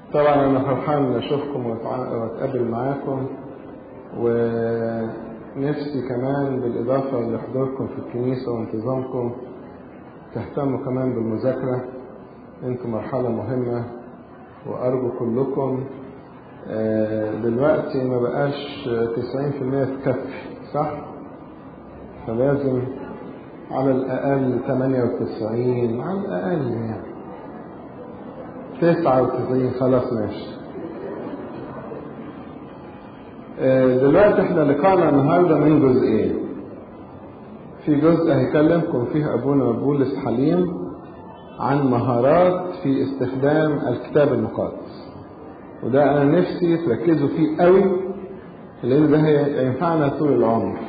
طبعا انا فرحان ان اشوفكم واتقابل معاكم ونفسي كمان بالاضافه لحضوركم في الكنيسه وانتظامكم تهتموا كمان بالمذاكره انتم مرحله مهمه وارجو كلكم دلوقتي ما بقاش 90% تكفي صح فلازم على الاقل 98 على الاقل يعني 99 خلاص ماشي دلوقتي احنا لقاءنا النهارده من جزئين في جزء هيكلمكم فيه ابونا بولس حليم عن مهارات في استخدام الكتاب المقدس وده انا نفسي تركزوا فيه قوي لان ده هينفعنا طول العمر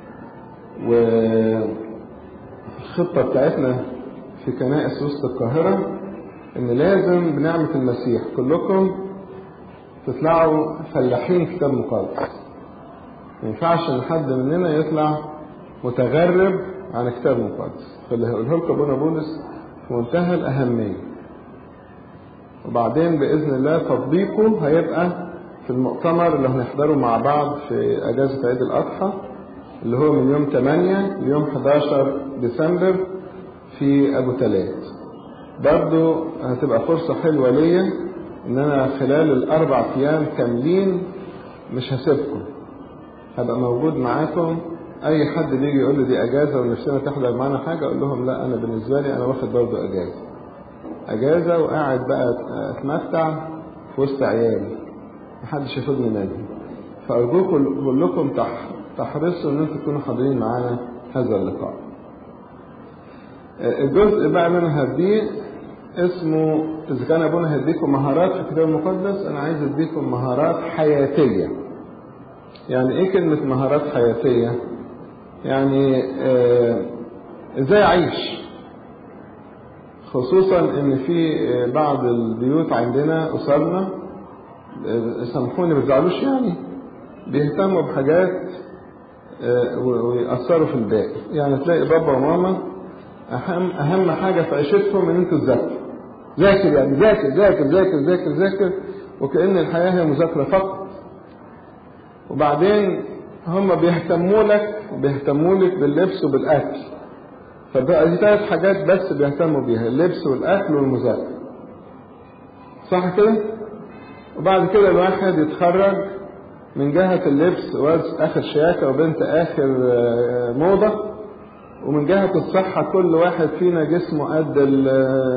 والخطه بتاعتنا في كنائس وسط القاهره ان لازم بنعمة المسيح كلكم تطلعوا فلاحين كتاب مقدس ما ينفعش ان حد مننا يطلع متغرب عن كتاب مقدس فاللي هقوله لكم ابونا بولس في منتهى الاهميه وبعدين باذن الله تطبيقه هيبقى في المؤتمر اللي هنحضره مع بعض في اجازه عيد الاضحى اللي هو من يوم 8 ليوم 11 ديسمبر في ابو تلات برضو هتبقى فرصة حلوة ليا ان انا خلال الاربع ايام كاملين مش هسيبكم هبقى موجود معاكم اي حد بيجي يقول لي دي اجازة ونفسنا تحضر معانا حاجة اقول لهم لا انا بالنسبة لي انا واخد برضو اجازة اجازة وقاعد بقى اتمتع في وسط عيالي محدش ياخدني نادي فارجوكم كلكم تحرصوا ان انتم تكونوا حاضرين معانا هذا اللقاء الجزء بقى اللي انا هديه اسمه اذا كان ابونا هيديكم مهارات في الكتاب المقدس انا عايز اديكم مهارات حياتيه يعني ايه كلمه مهارات حياتيه يعني آه ازاي اعيش خصوصا ان في بعض البيوت عندنا اسرنا سامحوني ما تزعلوش يعني بيهتموا بحاجات آه ويأثروا في الباقي يعني تلاقي بابا وماما أهم أهم حاجة في عيشتهم إن أنتوا تذاكروا ذاكر يعني ذاكر ذاكر ذاكر ذاكر ذاكر وكأن الحياة هي مذاكرة فقط وبعدين هم بيهتموا لك بيهتموا لك باللبس وبالأكل فبقى دي ثلاث حاجات بس بيهتموا بيها اللبس والأكل والمذاكرة صح كده؟ وبعد كده الواحد يتخرج من جهة اللبس واد آخر شياكة وبنت آخر موضة ومن جهة الصحة كل واحد فينا جسمه قد ال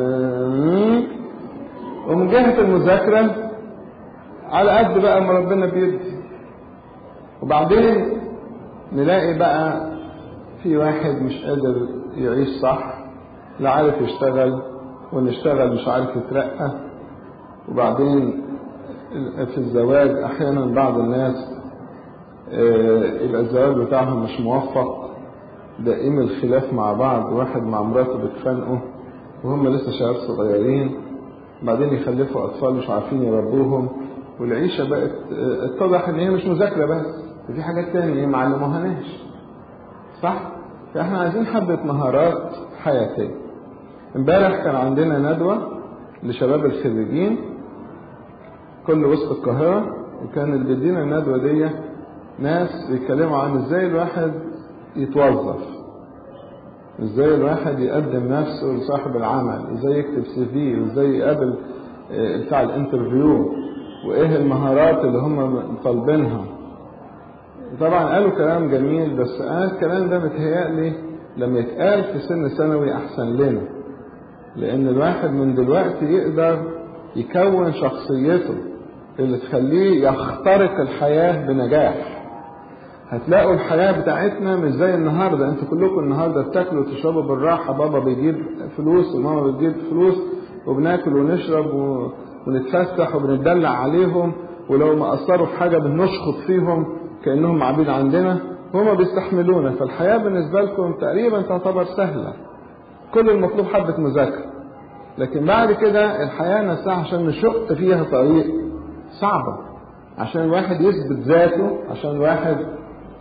ومن جهة المذاكرة على قد بقى ما ربنا بيدي وبعدين نلاقي بقى في واحد مش قادر يعيش صح لا عارف يشتغل ونشتغل مش عارف يترقى وبعدين في الزواج احيانا بعض الناس يبقى الزواج بتاعهم مش موفق دائم الخلاف مع بعض واحد مع مراته بيتخانقوا وهم لسه شباب صغيرين بعدين يخلفوا اطفال مش عارفين يربوهم والعيشه بقت اتضح ان هي مش مذاكره بس في حاجات تانية ما علموهاناش صح فاحنا عايزين حبه مهارات حياتيه امبارح كان عندنا ندوه لشباب الخريجين كل وسط القاهره وكان اللي بيدينا الندوه دي ناس بيتكلموا عن ازاي الواحد يتوظف ازاي الواحد يقدم نفسه لصاحب العمل ازاي يكتب سي في وازاي يقابل بتاع الانترفيو وايه المهارات اللي هم طالبينها طبعا قالوا كلام جميل بس انا الكلام ده متهيألي لما يتقال في سن ثانوي احسن لنا لان الواحد من دلوقتي يقدر يكون شخصيته اللي تخليه يخترق الحياة بنجاح هتلاقوا الحياة بتاعتنا مش زي النهاردة انتوا كلكم النهاردة بتاكلوا وتشربوا بالراحة بابا بيجيب فلوس وماما بتجيب فلوس وبناكل ونشرب و... ونتفسح وبنتدلع عليهم ولو ما قصروا في حاجة بنشخط فيهم كأنهم عبيد عندنا هما بيستحملونا فالحياة بالنسبة لكم تقريبا تعتبر سهلة كل المطلوب حبة مذاكرة لكن بعد كده الحياة نفسها عشان نشق فيها طريق صعبة عشان الواحد يثبت ذاته عشان الواحد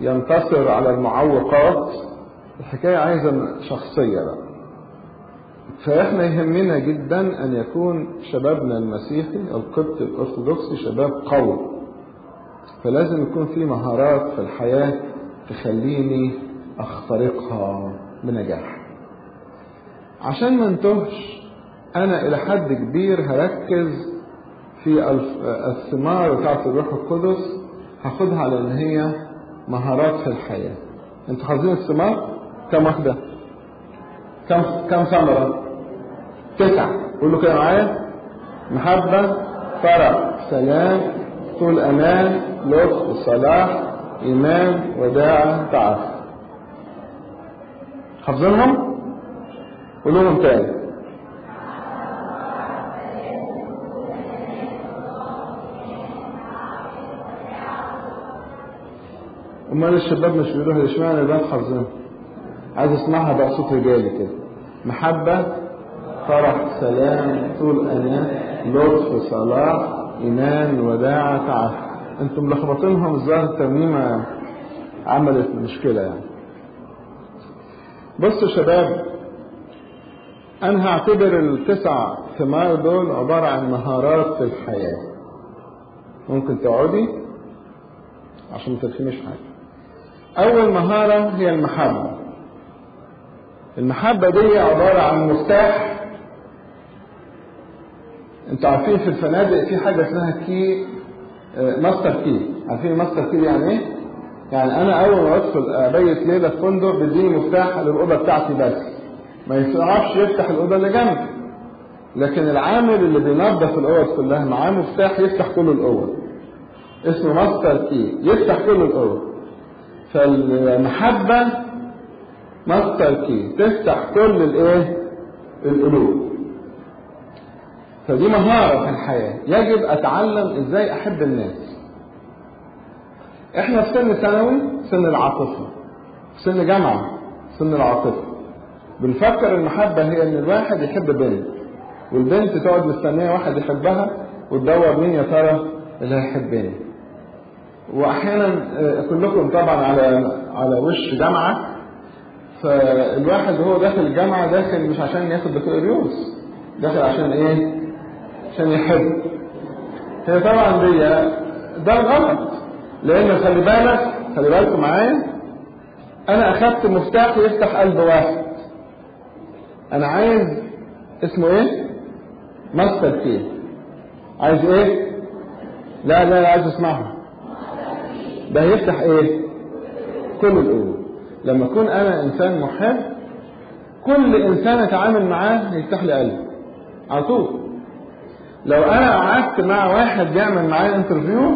ينتصر على المعوقات الحكاية عايزة شخصية بقى فإحنا يهمنا جدا أن يكون شبابنا المسيحي القبط الأرثوذكسي شباب قوي فلازم يكون في مهارات في الحياة تخليني أخترقها بنجاح عشان ما انتهش أنا إلى حد كبير هركز في الثمار بتاعت الروح القدس هاخدها على إن هي مهارات في الحياة انتوا حافظين الثمار؟ كم واحدة؟ كم كم ثمرة؟ تسعة قولوا كده معايا محبة فرح سلام طول أمان لطف صلاح إيمان وداعة تعافي حافظينهم؟ قولوا لهم تاني امال الشباب مش بيقولوها اشمعنى البنات حافظينها عايز اسمعها بقى صوت رجالي كده محبة فرح سلام طول أمان لطف صلاح إيمان وداعة تعافي انتم ملخبطينهم الظاهر الترميمة عملت مشكلة يعني بصوا شباب أنا هعتبر التسع ثمار دول عبارة عن مهارات في الحياة ممكن تقعدي عشان ما تفهميش حاجة أول مهارة هي المحبة المحبة دي عبارة عن مفتاح انتوا عارفين في الفنادق في حاجة اسمها كي ماستر كي عارفين ماستر كي يعني ايه؟ يعني انا اول ما ادخل ابيت ليلة في فندق بيديني مفتاح للأوضة بتاعتي بس ما يعرفش يفتح الأوضة اللي جنبي لكن العامل اللي بينظف الأوض كلها معاه مفتاح يفتح كل الأوض اسمه ماستر كي يفتح كل الأوض فالمحبة ماستر كي تفتح كل الايه القلوب فدي مهارة في الحياة يجب اتعلم ازاي احب الناس احنا في سن ثانوي سن العاطفة في سن جامعة سن العاطفة بنفكر المحبة هي ان الواحد يحب بنت والبنت تقعد مستنية واحد يحبها وتدور مين يا ترى اللي هيحبني واحيانا كلكم طبعا على على وش جامعه فالواحد وهو داخل الجامعه داخل مش عشان ياخد بكالوريوس داخل عشان ايه عشان يحب هي طبعا دي ده الغلط لان خلي بالك خلي بالكم معايا انا اخدت مفتاح يفتح قلب واحد انا عايز اسمه ايه ماستر كي عايز ايه لا لا عايز اسمعها ده هيفتح ايه كل القلوب لما اكون انا انسان محب كل انسان اتعامل معاه هيفتح لي قلبي على طول لو انا قعدت مع واحد بيعمل معايا انترفيو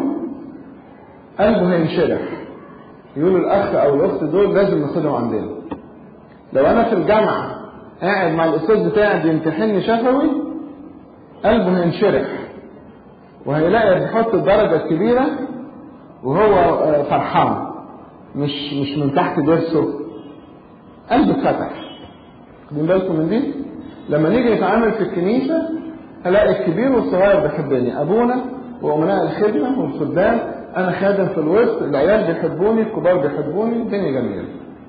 قلبه هينشرح يقولوا الاخ او الاخت دول لازم ناخدهم عندنا لو انا في الجامعه قاعد مع الاستاذ بتاعي بيمتحني شفوي قلبه هينشرح وهيلاقي بيحط الدرجه الكبيره وهو فرحان مش مش من تحت ضرسه قلبه اتفتح واخدين بالكم من دي لما نيجي نتعامل في الكنيسه هلاقي الكبير والصغير بيحبني ابونا وامناء الخدمه والخدام انا خادم في الوسط العيال بيحبوني الكبار بيحبوني الدنيا جميله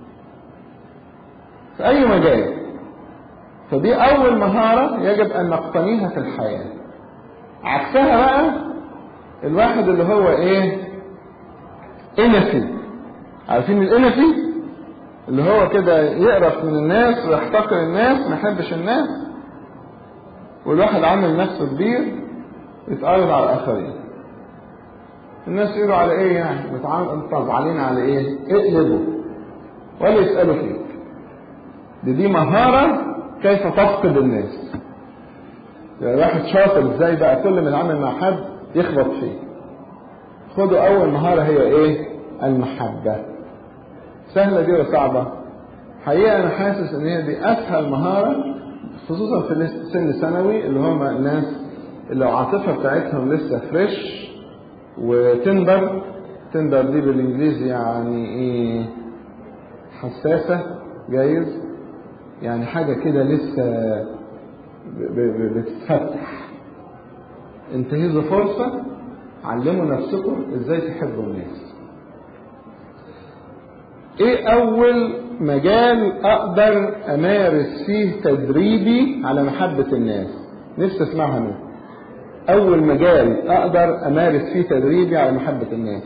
في اي مجال فدي اول مهاره يجب ان نقتنيها في الحياه عكسها بقى الواحد اللي هو ايه انفي عارفين الانفي اللي هو كده يقرف من الناس ويحتقر الناس ما يحبش الناس والواحد عامل نفسه كبير يتعرض على الاخرين الناس يقولوا على ايه يعني طب علينا على ايه اقلبوا ولا يسالوا فيك دي دي مهاره كيف تفقد الناس يعني واحد شاطر ازاي بقى كل ما يتعامل مع حد يخبط فيه خدوا اول مهاره هي ايه المحبه سهله دي ولا صعبه حقيقه انا حاسس ان هي دي اسهل مهاره خصوصا في سن ثانوي اللي هم الناس اللي العاطفه بتاعتهم لسه فريش وتندر تندر دي بالانجليزي يعني ايه حساسه جايز يعني حاجه كده لسه بتتفتح انتهزوا فرصه علموا نفسكم ازاي تحبوا الناس ايه اول مجال اقدر امارس فيه تدريبي على محبة الناس نفسي اسمعها منه اول مجال اقدر امارس فيه تدريبي على محبة الناس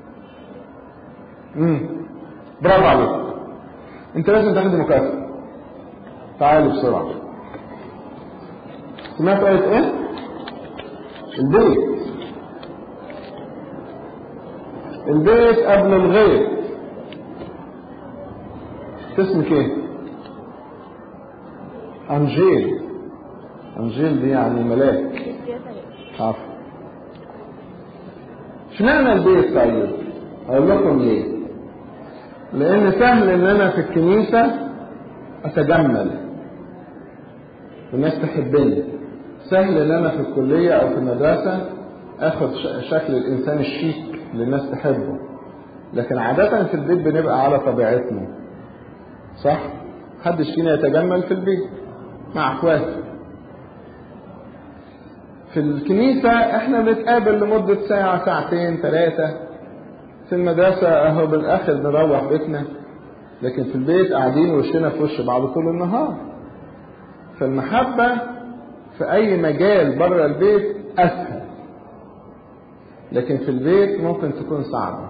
امم برافو عليك انت لازم تاخد مكافأة تعالي بسرعة سمعت آية ايه؟ البيت البيت قبل الغير اسمك ايه؟ انجيل انجيل دي يعني ملاك عفوا اشمعنى البيت طيب؟ اقول لكم ليه؟ لان سهل ان انا في الكنيسه اتجمل والناس تحبني سهل ان انا في الكليه او في المدرسه اخد شكل الانسان الشيك اللي الناس تحبه لكن عاده في البيت بنبقى على طبيعتنا صح محدش فينا يتجمل في البيت مع اخواته في الكنيسة احنا بنتقابل لمدة ساعة ساعتين ثلاثة في المدرسة اهو بالاخر نروح بيتنا لكن في البيت قاعدين وشنا في وش بعض طول النهار فالمحبة في اي مجال بره البيت اسهل لكن في البيت ممكن تكون صعبة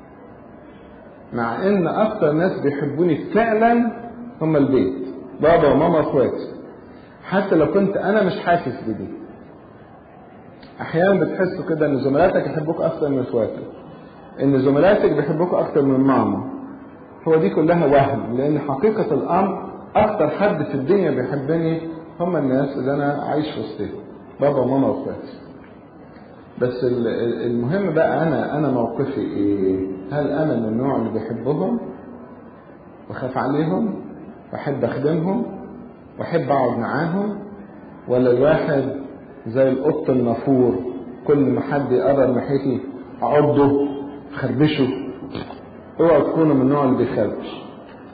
مع ان اكتر ناس بيحبوني فعلا هم البيت بابا وماما واخواتي حتى لو كنت انا مش حاسس بدي احيانا بتحسوا كده ان زملاتك يحبوك اكتر من اخواتك ان زملاتك بيحبوك اكتر من ماما هو دي كلها وهم لان حقيقة الامر اكتر حد في الدنيا بيحبني هم الناس اللي انا عايش وسطهم بابا وماما واخواتي بس المهم بقى انا انا موقفي ايه هل انا من النوع اللي بيحبهم واخاف عليهم واحب اخدمهم واحب اقعد معاهم ولا الواحد زي القط النافور كل ما حد يقرب ناحيتي اعضه خربشه اوعوا تكونوا من النوع اللي بيخربش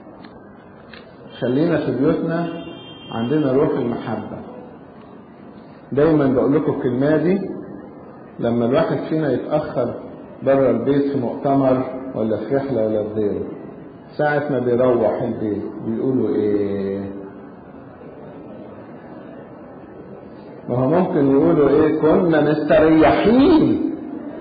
خلينا في بيوتنا عندنا روح المحبة دايما بقول لكم الكلمة دي لما الواحد فينا يتأخر بره البيت في مؤتمر ولا في رحلة ولا في غيره ساعة ما بيروح البيت بيقولوا ايه ما هو ممكن يقولوا ايه كنا مستريحين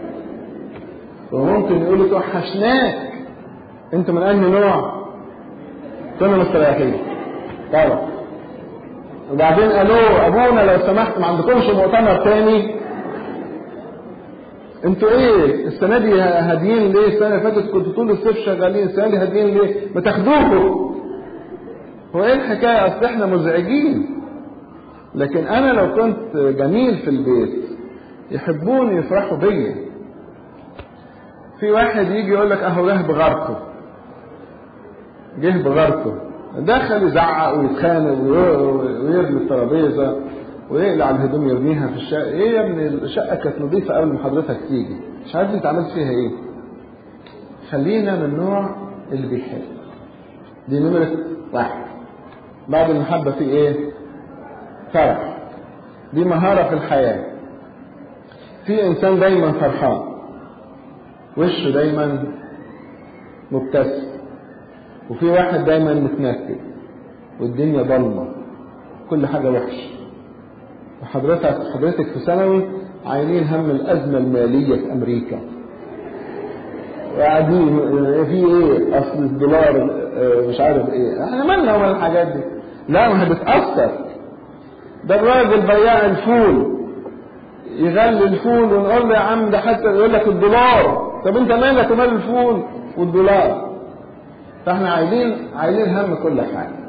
وممكن يقولوا توحشناك انت من انهي نوع كنا مستريحين طبعا وبعدين قالوا ابونا لو سمحت ما عندكمش مؤتمر تاني انتوا ايه السنه دي هاديين ليه السنه اللي فاتت كنتوا طول الصيف شغالين السنه دي هاديين ليه ما تاخدوكوا هو ايه الحكايه اصل احنا مزعجين لكن انا لو كنت جميل في البيت يحبوني يفرحوا بيا في واحد يجي يقول لك اهو جه بغارته جه بغارته دخل يزعق ويتخانق ويرمي الترابيزه ويقلع الهدوم يرميها في الشقه ايه يا ابني الشقه كانت نظيفه قبل ما حضرتك تيجي مش عارف انت عملت فيها ايه خلينا من النوع اللي بيحب دي نمرة واحد بعد المحبة في ايه فرح دي مهارة في الحياة في انسان دايما فرحان وشه دايما مبتسم وفي واحد دايما متنكد والدنيا ضلمة كل حاجة وحشة وحضرتك حضرتك في ثانوي عاينين هم الأزمة المالية في أمريكا وقاعدين في ايه اصل الدولار مش عارف ايه احنا مالنا ومال الحاجات دي لا ما هي بتأثر ده الراجل بياع الفول يغلي الفول ونقول له يا عم ده حتى يقول لك الدولار طب انت مالك ومال الفول والدولار فاحنا عايزين عايزين هم كل حاجه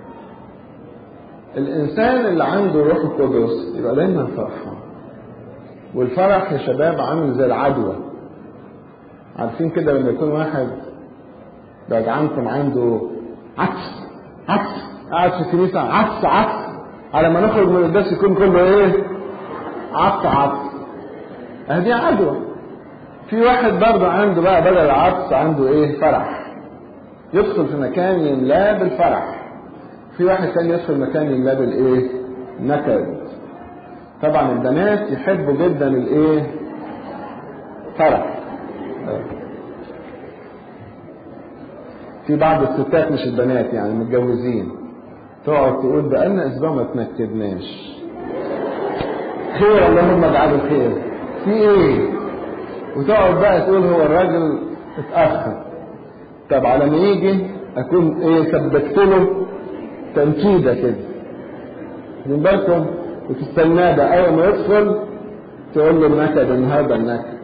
الانسان اللي عنده روح القدس يبقى دايما فرحان والفرح يا شباب عامل زي العدوى عارفين كده لما يكون واحد بعد عنكم عنده عكس عكس قاعد في الكنيسة عكس عكس على ما نخرج من الدرس يكون كله ايه عكس عكس هذه عدوى في واحد برضه عنده بقى بدل العكس عنده ايه فرح يدخل في مكان يملاه بالفرح في واحد تاني يدخل مكان يملاه بالايه نكد طبعا البنات يحبوا جدا الايه فرح في بعض الستات مش البنات يعني متجوزين تقعد تقول بقالنا اسبوع ما تنكدناش خير اللهم اجعله الخير في ايه وتقعد بقى تقول هو الراجل اتاخر طب على ما يجي اكون ايه ثبتت له تنكيده كده من بالكم وتستناه ده اول ما يدخل تقول له النكد النهارده النكد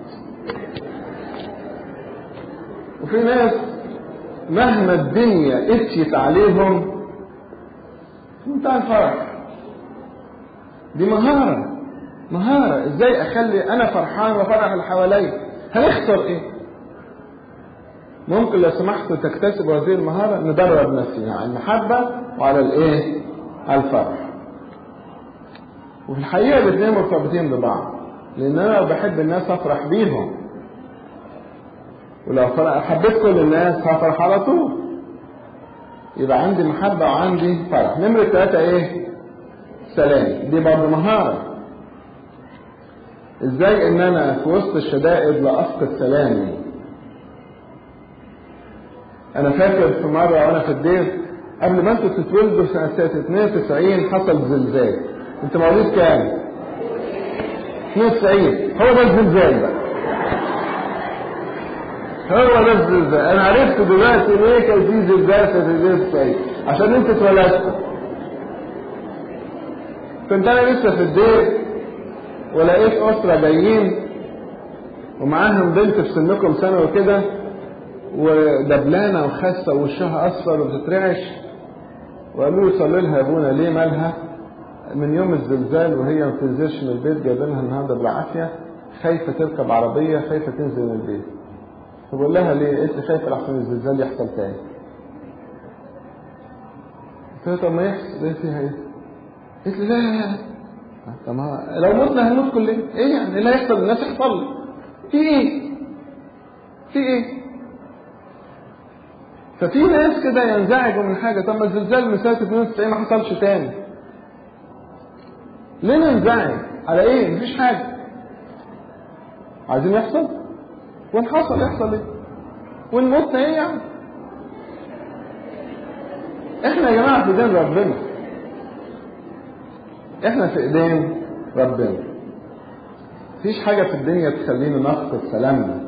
وفي ناس مهما الدنيا اتشت عليهم في منتهى الفرح دي مهارة مهارة ازاي اخلي انا فرحان وافرح اللي حواليا هنخسر ايه ممكن لو سمحتوا تكتسبوا هذه المهارة ندرب نفسنا على المحبة وعلى الايه على الفرح وفي الحقيقة الاثنين مرتبطين ببعض لان انا لو بحب الناس افرح بيهم ولو حبيت كل الناس هفرح على طول يبقى عندي محبة وعندي فرح نمرة ثلاثة ايه سلام دي برضه مهارة ازاي ان انا في وسط الشدائد لا افقد سلامي انا فاكر في مرة وانا في الدير قبل ما انتوا تتولدوا سنة 92 حصل زلزال انت مواليد كام 92 هو ده الزلزال بقى هو ده الزلزال انا عرفت دلوقتي ليه كان في زلزال في 92 عشان انت اتولدت كنت انا لسه في الدير ولقيت اسره جايين ومعاهم بنت في سنكم سنه وكده ودبلانه وخاسه ووشها اصفر وبتترعش وقالوا لي صلي لها يا ابونا ليه مالها من يوم الزلزال وهي ما بتنزلش من البيت جايبينها النهارده بالعافيه خايفه تركب عربيه خايفه تنزل من البيت فبقول لها ليه قلت لي خايفه لحسن الزلزال يحصل تاني قلت لها طب ما يحصل ايه فيها ايه قلت لي لا لا لا طب ما لو متنا هنموت كلنا ايه يعني اللي هيحصل الناس يحصل لي في ايه في ايه ففي ناس كده ينزعجوا من حاجه طب ما الزلزال من سنه 92 ما حصلش تاني ليه ننزعج على ايه مفيش حاجه عايزين يحصل وان حصل يحصل ايه وان متنا ايه يعني احنا يا جماعه في ايدين ربنا احنا في ايدين ربنا مفيش حاجه في الدنيا تخلينا نفقد سلامنا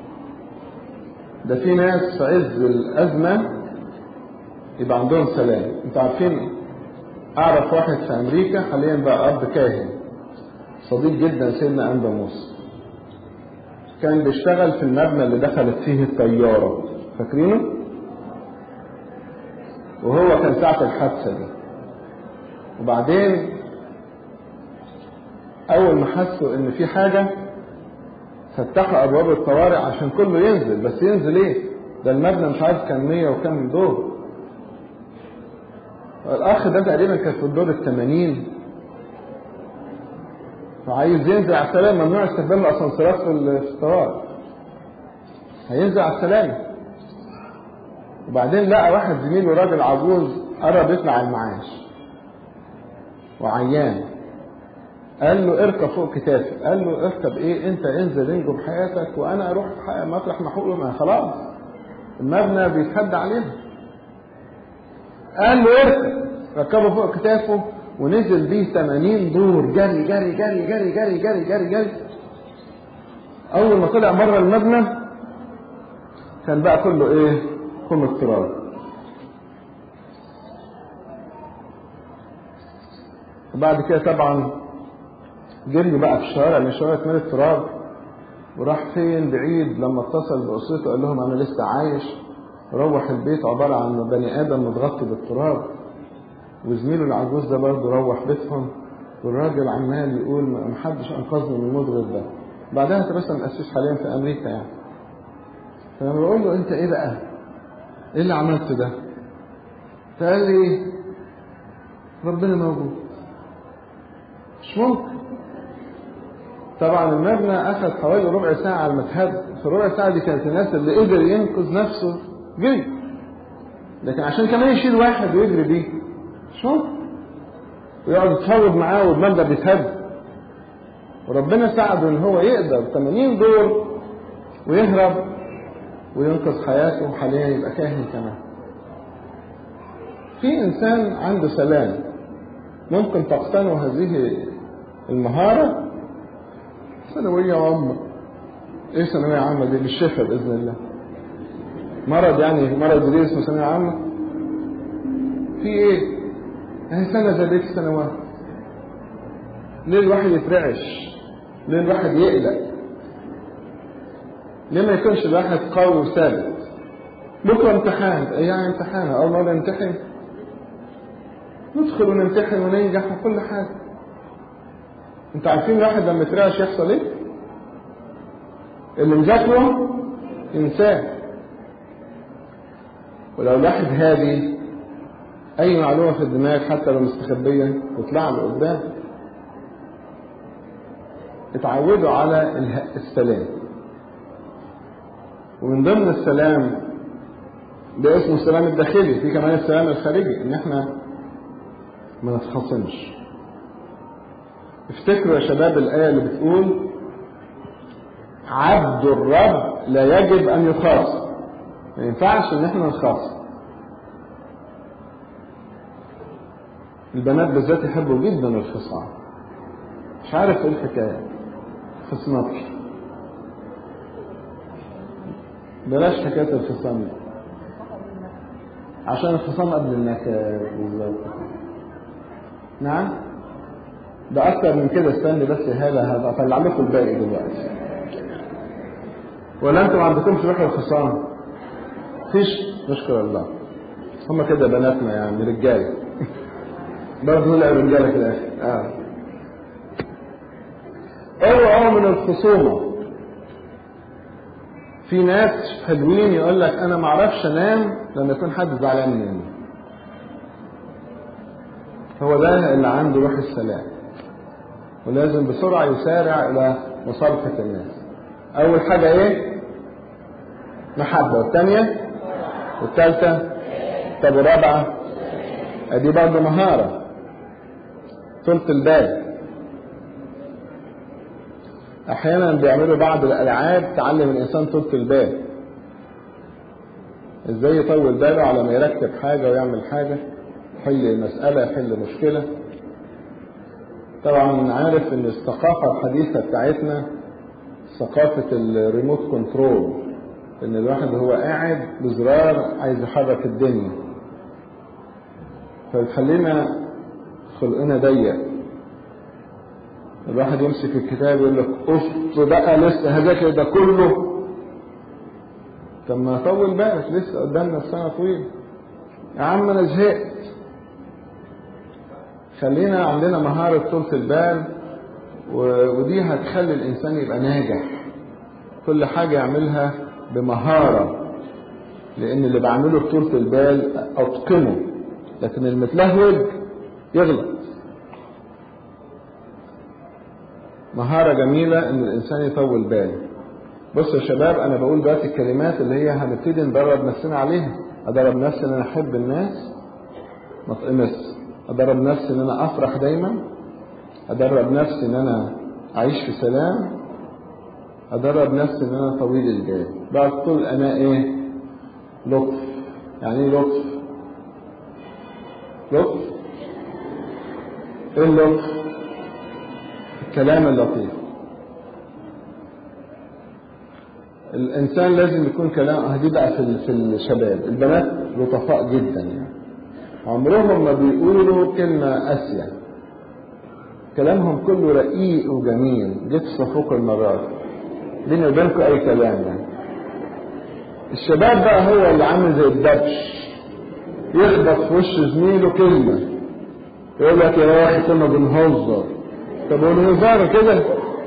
ده في ناس في عز الازمه يبقى عندهم سلام انتوا عارفين اعرف واحد في امريكا حاليا بقى اب كاهن صديق جدا سيدنا انبا موسى كان بيشتغل في المبنى اللي دخلت فيه الطياره فاكرينه وهو كان ساعه الحادثه دي وبعدين اول ما حسوا ان في حاجه فتحوا ابواب الطوارئ عشان كله ينزل بس ينزل ايه ده المبنى مش عارف كان 100 وكام دور الاخ ده تقريبا كان في الدور الثمانين فعايز ينزل على السلام ممنوع استخدام الاسانسيرات في الطوارئ هينزل على السلام وبعدين لقى واحد زميله راجل عجوز قرب يطلع على المعاش وعيان قال له اركب فوق كتافي قال له اركب ايه انت انزل انجو بحياتك وانا اروح مطرح محقوق ما خلاص المبنى بيتهد علينا قال له اركب ركبه فوق كتافه ونزل بيه 80 دور جري جري جري جري جري جري جري جري اول ما طلع بره المبنى كان بقى كله ايه كله اضطراب وبعد كده طبعا جري بقى في الشوارع لان الشوارع اتملت تراب وراح فين بعيد لما اتصل باسرته قال لهم انا لسه عايش روح البيت عباره عن بني ادم متغطي بالتراب وزميله العجوز ده برضه روح بيتهم والراجل عمال يقول محدش انقذني من الموت غير ده بعدها ترسم اسيس حاليا في امريكا يعني فانا بقول له انت ايه بقى؟ ايه اللي عملته ده؟ فقال لي ربنا موجود مش ممكن طبعا المبنى اخذ حوالي ربع ساعه على ما اتهد في الربع ساعه دي كانت الناس اللي قدر ينقذ نفسه جري لكن عشان كمان يشيل واحد ويجري بيه مش ممكن ويقعد يتفاوض معاه والمبنى بيتهد وربنا ساعده ان هو يقدر 80 دور ويهرب وينقذ حياته وحاليا يبقى كاهن كمان في إنسان عنده سلام ممكن تقتنوا هذه المهارة ثانوية عامة ايه ثانوية عامة دي بالشفاء بإذن الله مرض يعني مرض جديد اسمه ثانوية عامة في ايه اهي سنة زي بقية السنوات ليه الواحد يترعش ليه الواحد يقلق ليه ما يكونش الواحد قوي وثابت بكرة امتحان ايه يعني امتحان اول مرة نمتحن ندخل ونمتحن وننجح وكل حاجة انتوا عارفين الواحد لما يترعش يحصل ايه اللي مذاكره ينساه ولو الواحد هادي اي معلومة في الدماغ حتى لو مستخبية تطلع له قدام اتعودوا على السلام ومن ضمن السلام ده اسمه السلام الداخلي في كمان السلام الخارجي ان احنا ما نتخاصمش افتكروا يا شباب الآية اللي بتقول عبد الرب لا يجب أن يخاصم ما ينفعش إن احنا نخاصم البنات بالذات يحبوا جدا الخصام مش عارف ايه الحكاية خصمات بلاش حكاية الخصام دي عشان الخصام قبل النكات بالظبط نعم ده أكتر من كده استني بس هذا هذا أطلع لكم الباقي دلوقتي ولا أنتم ما عندكمش روح الخصام فيش نشكر الله هم كده بناتنا يعني رجاله برضه نلعب رجاله في الآخر آه. اوعوا من الخصومة في ناس حلوين يقول لك انا ما اعرفش انام لما يكون حد زعلان مني هو ده اللي عنده روح السلام ولازم بسرعة يسارع إلى مصالحة الناس أول حاجة إيه؟ محبة والثانية والثالثة طب والرابعة أدي برضه مهارة طولة البال أحيانا بيعملوا بعض الألعاب تعلم الإنسان طولة البال إزاي يطول باله على ما يركب حاجة ويعمل حاجة يحل مسألة يحل مشكلة طبعا عارف ان الثقافة الحديثة بتاعتنا ثقافة الريموت كنترول ان الواحد هو قاعد بزرار عايز يحرك الدنيا فبتخلينا خلقنا ضيق الواحد يمسك الكتاب يقول لك افط بقى لسه هذاكر ده كله طب ما طول بالك لسه قدامنا السنة طويلة يا عم انا زهقت خلينا عندنا مهارة طولة البال ودي هتخلي الإنسان يبقى ناجح كل حاجة يعملها بمهارة لأن اللي بعمله بطولة البال أتقنه لكن المتلهوج يغلط مهارة جميلة إن الإنسان يطول باله بصوا يا شباب أنا بقول دلوقتي الكلمات اللي هي هنبتدي ندرب نفسنا عليها أدرب نفسي إن أنا أحب الناس ما أتقمص أدرب نفسي إن أنا أفرح دايما أدرب نفسي إن أنا أعيش في سلام أدرب نفسي إن أنا طويل البال بعد طول أنا إيه لطف يعني إيه لطف لطف إيه اللطف الكلام اللطيف الإنسان لازم يكون كلام دي بقى في في الشباب البنات لطفاء جدا يعني عمرهم ما بيقولوا كلمة قاسية كلامهم كله رقيق وجميل جيت صفوق المرات بيني وبينكم أي كلام يعني الشباب بقى هو اللي عامل زي الدبش يخبط في وش زميله كلمة يقول لك يا أخي كنا بنهزر طب والهزار كده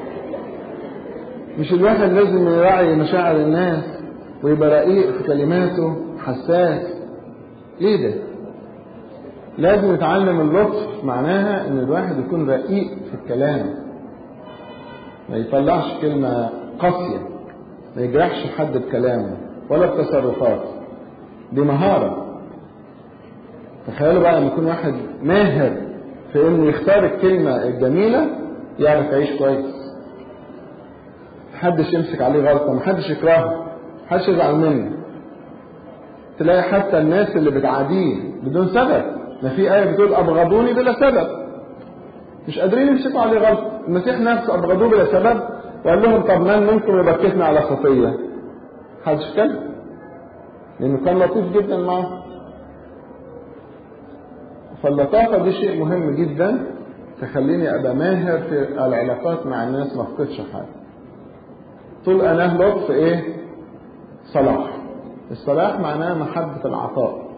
مش الواحد لازم يراعي مشاعر الناس ويبقى رقيق في كلماته حساس ليه ده لازم يتعلم اللطف معناها ان الواحد يكون رقيق في الكلام ما يطلعش كلمة قاسية ما يجرحش حد بكلامه ولا بتصرفاته دي مهارة تخيلوا بقى لما يكون واحد ماهر في انه يختار الكلمة الجميلة يعرف يعيش كويس محدش يمسك عليه غلطة محدش يكرهه محدش يزعل منه تلاقي حتى الناس اللي بتعاديه بدون سبب ما في آية بتقول أبغضوني بلا سبب مش قادرين يمسكوا عليه غلط المسيح نفسه أبغضوه بلا سبب وقال لهم طب من منكم يبكتنا على خطية محدش اتكلم لأنه كان لطيف جدا معه فاللطافة دي شيء مهم جدا تخليني أبقى ماهر في العلاقات مع الناس ما افقدش حاجة طول أنا لطف إيه صلاح الصلاح معناه محبة العطاء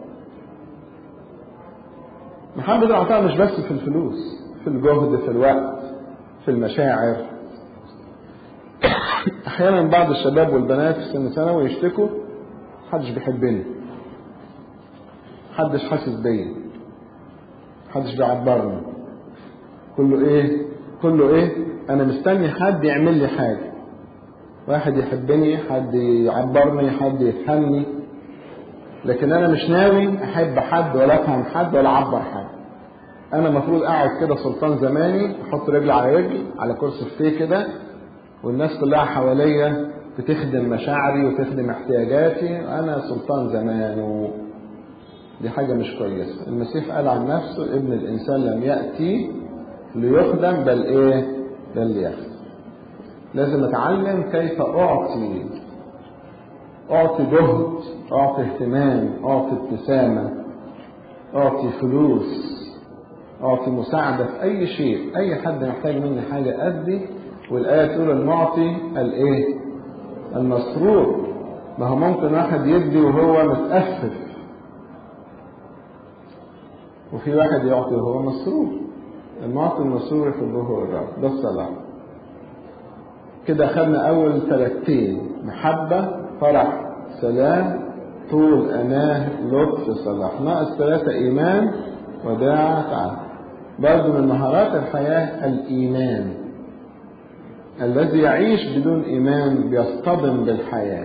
محبة العطاء مش بس في الفلوس في الجهد في الوقت في المشاعر احيانا بعض الشباب والبنات في سن ثانوي يشتكوا محدش بيحبني محدش حاسس بيا محدش بيعبرني كله ايه كله ايه انا مستني حد يعمل لي حاجه واحد يحبني حد يعبرني حد يفهمني لكن انا مش ناوي احب حد ولا افهم حد ولا اعبر حد انا المفروض اقعد كده سلطان زماني احط رجل على رجل على كرسي فتيه كده والناس كلها حواليا بتخدم مشاعري وتخدم احتياجاتي انا سلطان زمان و... دي حاجة مش كويسة المسيح قال عن نفسه ابن الإنسان لم يأتي ليخدم بل إيه بل ليخدم لازم أتعلم كيف أعطي أعطي جهد أعطي اهتمام أعطي ابتسامة أعطي فلوس أعطي مساعدة في أي شيء أي حد محتاج مني حاجة أدي والآية تقول المعطي الإيه المسرور ما هو ممكن واحد يدي وهو متأفف وفي واحد يعطي وهو مسرور المعطي المسرور يحبه هو الرب ده الصلاة كده خدنا أول ثلاثتين محبة فرح سلام طول أناه لطف صلاح ناقص ثلاثة إيمان وداعة تعالى برضه من مهارات الحياة الإيمان الذي يعيش بدون إيمان بيصطدم بالحياة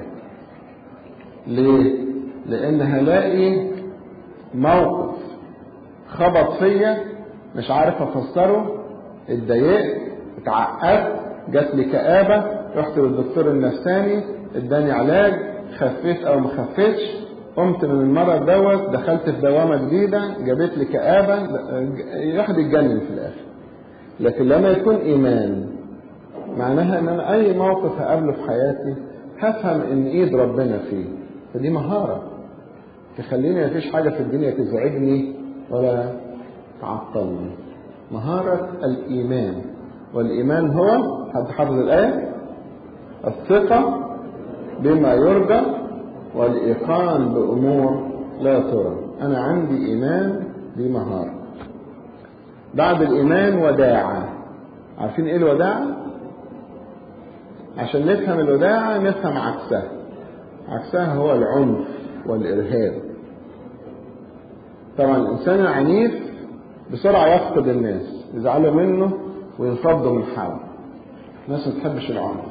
ليه؟ لأن هلاقي موقف خبط فيا مش عارف افسره اتضايقت اتعقدت جات لي كآبة رحت للدكتور النفساني اداني علاج خفيت او ما خفيتش قمت من المرض دوت دخلت في دوامة جديدة جابت لي كآبة الواحد يتجنن في الآخر لكن لما يكون إيمان معناها ان انا اي موقف هقابله في حياتي هفهم ان ايد ربنا فيه فدي مهارة تخليني مفيش حاجة في الدنيا تزعجني ولا تعطلني مهارة الإيمان والإيمان هو حد حافظ الآية الثقة بما يرجى والإيقان بأمور لا ترى أنا عندي إيمان دي مهارة بعد الإيمان وداعة عارفين إيه الوداعة؟ عشان نفهم الوداعة نفهم عكسها عكسها هو العنف والإرهاب طبعا الإنسان العنيف بسرعة يفقد الناس يزعلوا منه وينفضوا من حاله الناس ما تحبش العنف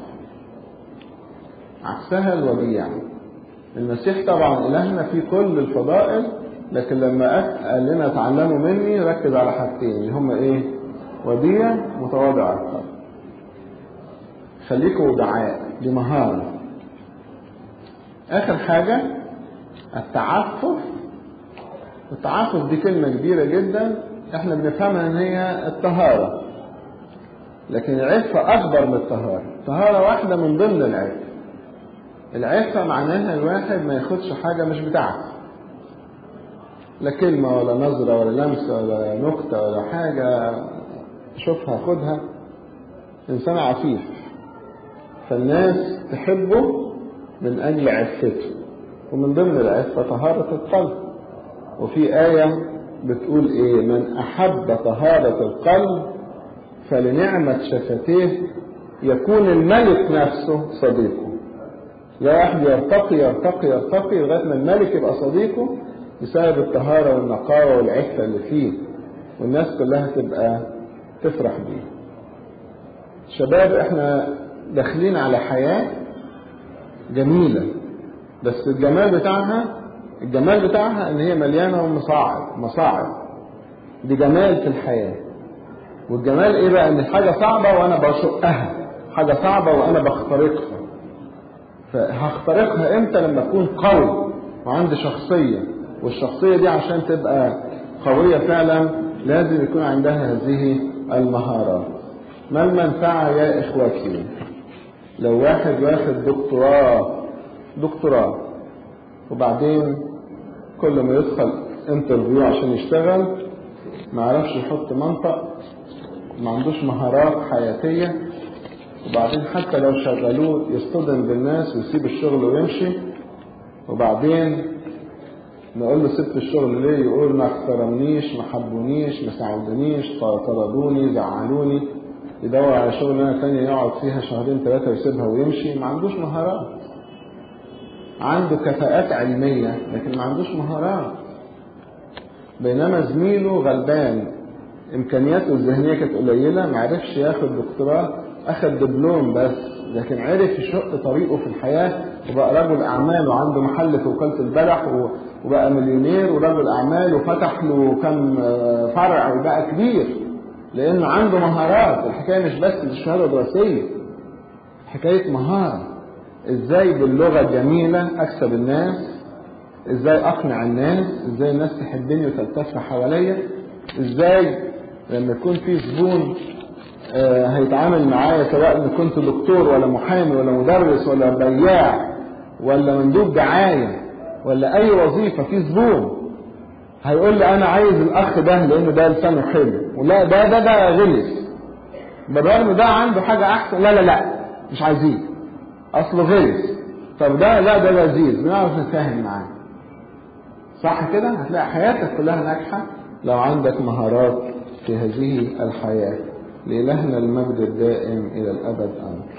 عكسها الوديع المسيح طبعا إلهنا في كل الفضائل لكن لما قال لنا اتعلموا مني ركز على حاجتين اللي هم ايه وديع متواضع القلب خليكوا ودعاء دي مهارة آخر حاجة التعفف التعفف دي كلمة كبيرة جدا احنا بنفهمها ان هي الطهارة لكن العفة أكبر من الطهارة الطهارة واحدة من ضمن العفة العفة معناها الواحد ما ياخدش حاجة مش بتاعته لا كلمة ولا نظرة ولا لمسة ولا نكتة ولا حاجة شوفها خدها إنسان عفيف فالناس تحبه من أجل عفته ومن ضمن العفة طهارة القلب وفي آية بتقول إيه من أحب طهارة القلب فلنعمة شفتيه يكون الملك نفسه صديقه لا واحد يرتقي يرتقي يرتقي لغاية ما الملك يبقى صديقه بسبب الطهارة والنقاوة والعفة اللي فيه والناس كلها تبقى تفرح بيه شباب احنا داخلين على حياة جميلة بس الجمال بتاعها الجمال بتاعها ان هي مليانة مصاعب مصاعب دي جمال في الحياة والجمال ايه بقى ان حاجة صعبة وانا بشقها حاجة صعبة وانا بخترقها فهخترقها امتى لما اكون قوي وعنده شخصية والشخصية دي عشان تبقى قوية فعلا لازم يكون عندها هذه المهارات ما المنفعة يا إخوتي لو واحد واخد دكتوراه دكتوراه وبعدين كل ما يدخل انترفيو عشان يشتغل ما عرفش يحط منطق ما عندوش مهارات حياتية وبعدين حتى لو شغلوه يصطدم بالناس ويسيب الشغل ويمشي وبعدين نقول له سبت الشغل ليه يقول ما احترمنيش ما حبونيش ما ساعدونيش طردوني زعلوني يدور على شغلانه تانية يقعد فيها شهرين ثلاثة ويسيبها ويمشي ما عندوش مهارات عنده كفاءات علمية لكن ما عندوش مهارات بينما زميله غلبان امكانياته الذهنية كانت قليلة ما عرفش ياخد دكتوراه اخد دبلوم بس لكن عرف يشق طريقه في الحياة وبقى رجل اعمال وعنده محل في وكالة البلح وبقى مليونير ورجل اعمال وفتح له كم فرع وبقى كبير لانه عنده مهارات الحكاية مش بس الشهادة الدراسية حكاية مهارة ازاي باللغة الجميلة اكسب الناس ازاي اقنع الناس ازاي الناس تحبني وتلتف حواليا ازاي لما يكون في زبون آه هيتعامل معايا سواء ان كنت دكتور ولا محامي ولا مدرس ولا بياع ولا مندوب دعاية ولا اي وظيفة في زبون هيقول لي انا عايز الاخ ده لان ده لسانه حلو ولا ده ده ده غلس بالرغم ده عنده حاجة احسن لا لا لا مش عايزين اصله غلس طب ده لا ده لذيذ بنعرف نتفاهم معاه صح كده هتلاقي حياتك كلها ناجحة لو عندك مهارات في هذه الحياة لإلهنا المجد الدائم إلى الأبد آمين